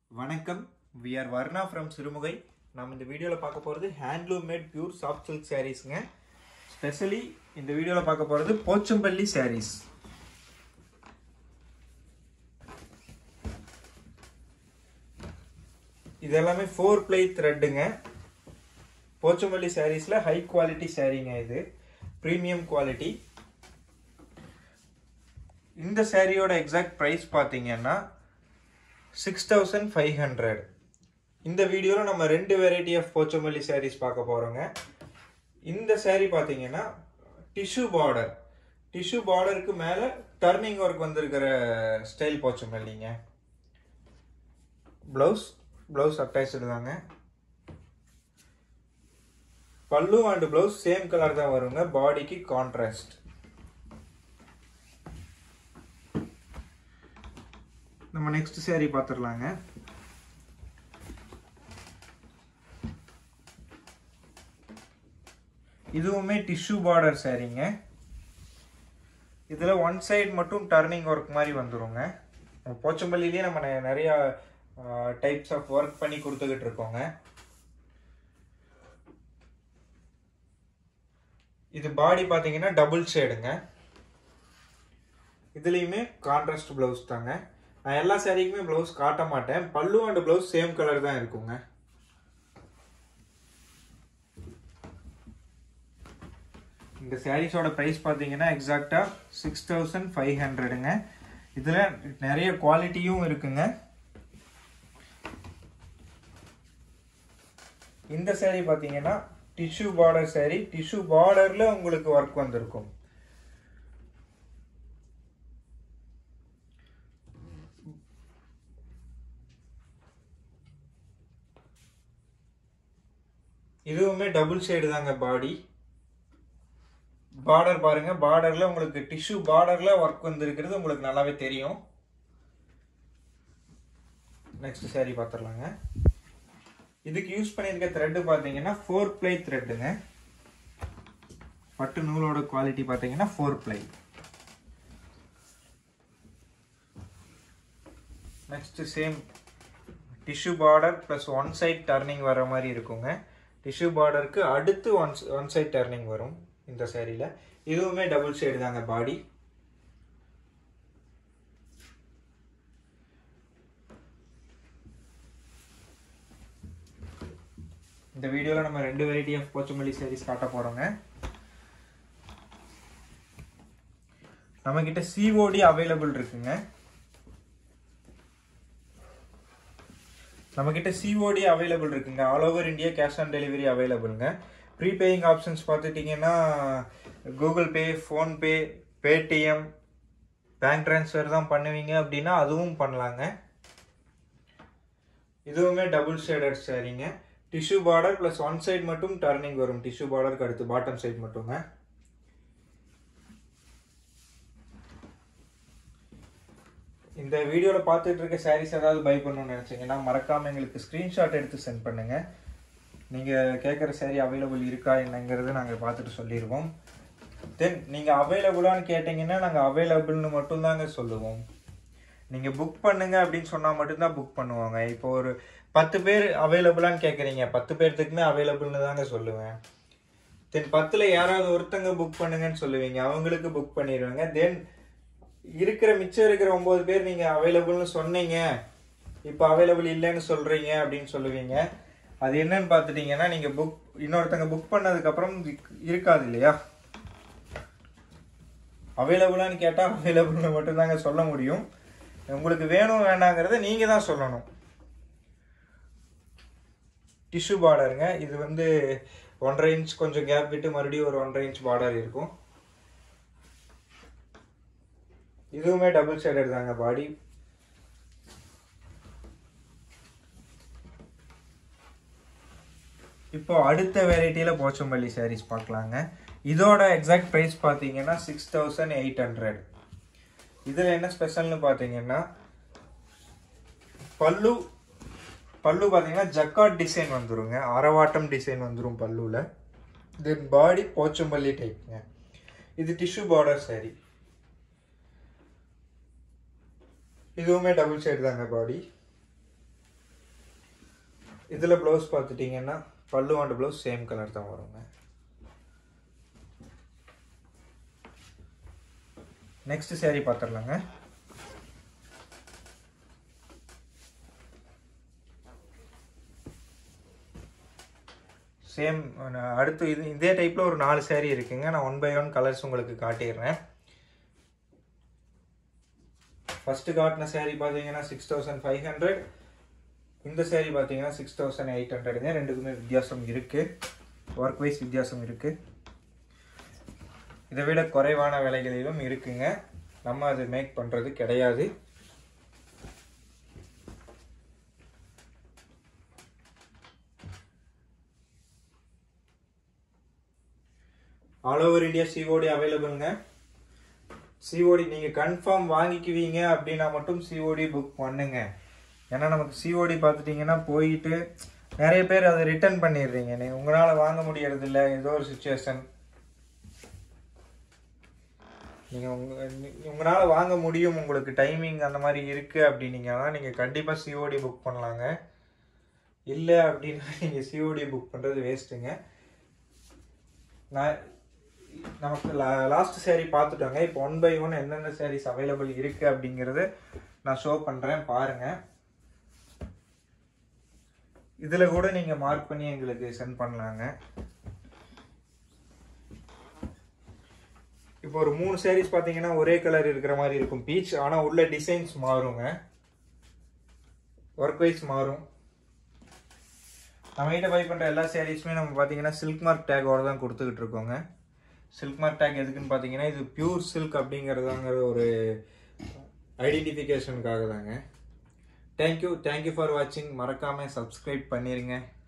வணக்கம் V R Varna from Sirumugai நம்ம இந்த வீடியோவில் பார்க்க போகிறது handloom made pure soft silk சாரீஸ்ங்க ஸ்பெஷலி இந்த வீடியோவில் பார்க்க போகிறது போச்சம்பள்ளி சாரீஸ் இது எல்லாமே ஃபோர் ப்ளை த்ரெட்டுங்க போச்சம்பள்ளி சாரீஸில் ஹை குவாலிட்டி சாரீங்க இது ப்ரீமியம் குவாலிட்டி இந்த சாரியோட எக்ஸாக்ட் ப்ரைஸ் பார்த்தீங்கன்னா சிக்ஸ் தௌசண்ட் ஃபைவ் ஹண்ட்ரட் இந்த வீடியோவில் நம்ம ரெண்டு வெரைட்டி ஆஃப் போச்சமல்லி சாரீஸ் பார்க்க போகிறோங்க இந்த saree பார்த்தீங்கன்னா டிஷ்யூ பார்டர் டிஷ்யூ பார்டருக்கு மேலே டர்னிங் ஒர்க் வந்திருக்கிற ஸ்டைல் போச்சமல்லிங்க ப்ளவுஸ் ப்ளவுஸ் அட்டாச்சு தாங்க பல்லு அண்ட் ப்ளவுஸ் சேம் கலர் தான் வருங்க பாடிக்கு கான்ட்ராஸ்ட் நம்ம நெக்ஸ்ட் saree பார்த்துடலாங்க இதுவுமே டிஷ்யூ பார்டர் சாரீங்க இதில் ஒன் சைடு மட்டும் டர்னிங் ஒர்க் மாதிரி வந்துருங்க நம்ம போச்சம்பள்ளிலேயே நம்ம நெ- நிறைய டைப்ஸ் ஆஃப் ஒர்க் பண்ணி கொடுத்துக்கிட்டு இருக்கோங்க இது பாடி பார்த்தீங்கன்னா டபுள் ஷேடுங்க இதுலேயுமே கான்ட்ராஸ்ட் ப்ளவுஸ் தாங்க நான் எல்லா சாரீக்குமே ப்ளவுஸ் காட்ட மாட்டேன் பல்லு அண்ட் ப்ளவுஸ் சேம் கலர் தான் இருக்குங்க இந்த சாரீஸோட ப்ரைஸ் பார்த்தீங்கன்னா எக்ஸாக்டாக சிக்ஸ் தௌசண்ட் ஃபைவ் ஹண்ட்ரடுங்க இதில் நிறைய குவாலிட்டியும் இருக்குங்க இந்த saree பார்த்தீங்கன்னா டிஷ்யூ பார்டர் saree டிஷ்யூ பார்டரில் உங்களுக்கு ஒர்க் வந்திருக்கும் இதுவுமே டபுள் ஷேடு தாங்க பாடி பார்டர் பாருங்க பார்டர்ல உங்களுக்கு டிஷ்யூ பார்டர்ல ஒர்க் வந்திருக்கிறது உங்களுக்கு நல்லாவே தெரியும் நெக்ஸ்ட் saree பார்த்துடலாங்க இதுக்கு யூஸ் பண்ணியிருக்க த்ரெட்டு பார்த்தீங்கன்னா ஃபோர் ப்ளை த்ரெட்டுங்க பட்டு நூலோட குவாலிட்டி பார்த்தீங்கன்னா four ply next same tissue border plus one side turning வர மாதிரி இருக்குங்க டிஷ்யூ பார்டருக்கு அடுத்து ஒன் ஒன் சைட் டர்னிங் வரும் இந்த சேரீல இதுவுமே டபுள் ஷேடு தாங்க பாடி இந்த வீடியோவில் நம்ம ரெண்டு வெரைட்டி ஆஃப் போச்சமல்லி sarees காட்ட போகிறோங்க நம்மக்கிட்ட சிஓடி அவைலபிள் இருக்குங்க நம்மக்கிட்ட சிஓடி அவைலபிள் இருக்குங்க all over India cash on delivery அவைலபிளுங்க ப்ரீபேயிங் ஆப்ஷன்ஸ் பார்த்துட்டிங்கன்னா Google Pay PhonePe Paytm bank transfer தான் பண்ணுவீங்க அப்படின்னா அதுவும் பண்ணலாங்க இதுவுமே டபுள் ஷேடட் சாரீங்க tissue border plus one side மட்டும் டர்னிங் வரும் டிஷ்யூ பார்டருக்கு அடுத்து பாட்டம் சைடு மட்டுங்க இந்த வீடியோவில் பார்த்துட்டு இருக்க சாரீஸ் ஏதாவது பை பண்ணணும்னு நினச்சிங்கன்னா மறக்காமல் எங்களுக்கு ஸ்க்ரீன்ஷாட் எடுத்து சென்ட் பண்ணுங்கள் நீங்கள் கேட்குற saree அவைலபிள் இருக்கா என்னங்கிறது நாங்கள் பார்த்துட்டு சொல்லிடுவோம் தென் நீங்கள் அவைலபிளான்னு கேட்டிங்கன்னா நாங்கள் அவைலபிள்னு மட்டும்தாங்க சொல்லுவோம் நீங்கள் புக் பண்ணுங்க அப்படின்னு சொன்னால் மட்டும்தான் புக் பண்ணுவாங்க இப்போ ஒரு பத்து பேர் அவைலபிளான்னு கேட்குறீங்க பத்து பேர்த்துக்குமே அவைலபிள்னு தாங்க சொல்லுவேன் தென் பத்தில் யாராவது ஒருத்தங்க புக் பண்ணுங்கன்னு சொல்லுவீங்க அவங்களுக்கு புக் பண்ணிடுவாங்க தென் இருக்கிற மிச்சம் இருக்கிற ஒன்பது பேர் நீங்கள் அவைலபிள்னு சொன்னீங்க இப்போ அவைலபிள் இல்லைன்னு சொல்கிறீங்க அப்படின்னு சொல்லுவீங்க அது என்னன்னு பார்த்துட்டீங்கன்னா நீங்கள் புக் இன்னொருத்தங்க புக் பண்ணதுக்கப்புறம் இருக்காது இல்லையா அவைலபிளான்னு கேட்டால் அவைலபிள்னு மட்டும்தாங்க சொல்ல முடியும் உங்களுக்கு வேணும் வேண்டாங்கிறத நீங்கள் தான் சொல்லணும் டிஷ்யூ பார்டருங்க இது வந்து ஒன்றரை இன்ச் கொஞ்சம் கேப் விட்டு மறுபடியும் ஒரு ஒன்றரை இன்ச் பார்டர் இருக்கும் இதுவுமே டபுள் ஷேடட் தாங்க பாடி இப்போ அடுத்த வெரைட்டியில் போச்சம்பள்ளி sarees பார்க்கலாங்க இதோட எக்ஸாக்ட் ப்ரைஸ் பார்த்தீங்கன்னா சிக்ஸ் தௌசண்ட் எயிட் ஹண்ட்ரட் இதில் என்ன ஸ்பெஷல்னு பார்த்தீங்கன்னா பல்லு பல்லு பார்த்தீங்கன்னா ஜக்காட் டிசைன் வந்துருங்க அரவாட்டம் டிசைன் வந்துரும் பல்லுவில் தென் பாடி போச்சம்பள்ளி டைப்புங்க இது டிஷ்யூ பார்டர் saree இதுவுமே டபுள் ஷேட் தாங்க பாடி இதில் ப்ளவுஸ் பார்த்துட்டிங்கன்னா பல்லு அண்ட் ப்ளவுஸ் சேம் கலர் தான் வருங்க நெக்ஸ்ட் saree பார்த்துடலாங்க சேம் அடுத்து இது இதே டைப்பில் ஒரு நாலு saree இருக்குங்க நான் ஒன் பை ஒன் கலர்ஸ் உங்களுக்கு காட்டிடுறேன் ஃபஸ்ட்டு காட்டின saree பார்த்தீங்கன்னா சிக்ஸ் தௌசண்ட் ஃபைவ் ஹண்ட்ரட் இந்த saree பார்த்தீங்கன்னா சிக்ஸ் தௌசண்ட் எயிட் ஹண்ட்ரடுங்க ரெண்டுக்குமே வித்தியாசம் இருக்குது ஒர்க் வைஸ் வித்தியாசம் இருக்குது இதை விட குறைவான விலைகளிலும் இருக்குங்க நம்ம அது மேக் பண்ணுறது கிடையாது ஆல் ஓவர் இந்தியா சிஓடி அவைலபிள்ங்க சிஓடி நீங்கள் கன்ஃபார்ம் வாங்கிக்குவீங்க அப்படின்னா மட்டும் சிஓடி புக் பண்ணுங்க ஏன்னா நமக்கு சிஓடி பார்த்துட்டிங்கன்னா போயிட்டு நிறைய பேர் அதை ரிட்டர்ன் பண்ணிடுறீங்க நீ உங்களால் வாங்க முடியறதில்ல ஏதோ ஒரு சுச்சுவேஷன் நீங்கள் உங்கள் உங்களால் வாங்க முடியும் உங்களுக்கு டைமிங் அந்த மாதிரி இருக்குது அப்படின்னீங்கன்னா நீங்கள் கண்டிப்பாக சிஓடி புக் பண்ணலாங்க இல்லை அப்படின்னா நீங்கள் சிஓடி புக் பண்ணுறது வேஸ்ட்டுங்க நான் நமக்கு லா லாஸ்ட் சேரீ பார்த்துட்டோங்க இப்போ ஒன் பை ஒன் என்னென்ன சாரீஸ் அவைலபிள் இருக்குது அப்படிங்கிறது நான் ஷோ பண்ணுறேன் பாருங்கள் இதில் கூட நீங்கள் மார்க் பண்ணி எங்களுக்கு சென்ட் பண்ணலாங்க இப்போ ஒரு மூணு சாரீஸ் பார்த்தீங்கன்னா ஒரே கலர் இருக்கிற மாதிரி இருக்கும் பீச் ஆனால் உள்ள டிசைன்ஸ் மாறுங்க ஒர்க் வைஸ் மாறும் நம்ம கிட்ட பை பண்ணுற எல்லா சாரீஸுமே நம்ம பார்த்தீங்கன்னா சில்க் மார்க் டேக்கோட தான் கொடுத்துக்கிட்டு இருக்கோங்க சில்க் மார்க் டேக் எதுக்குன்னு பார்த்தீங்கன்னா இது பியூர் சில்க் அப்படிங்கிறதாங்கிற ஒரு ஐடென்டிஃபிகேஷனுக்காக தாங்க தேங்க்யூ தேங்க்யூ ஃபார் வாட்சிங் மறக்காமல் சப்ஸ்கிரைப் பண்ணிடுங்க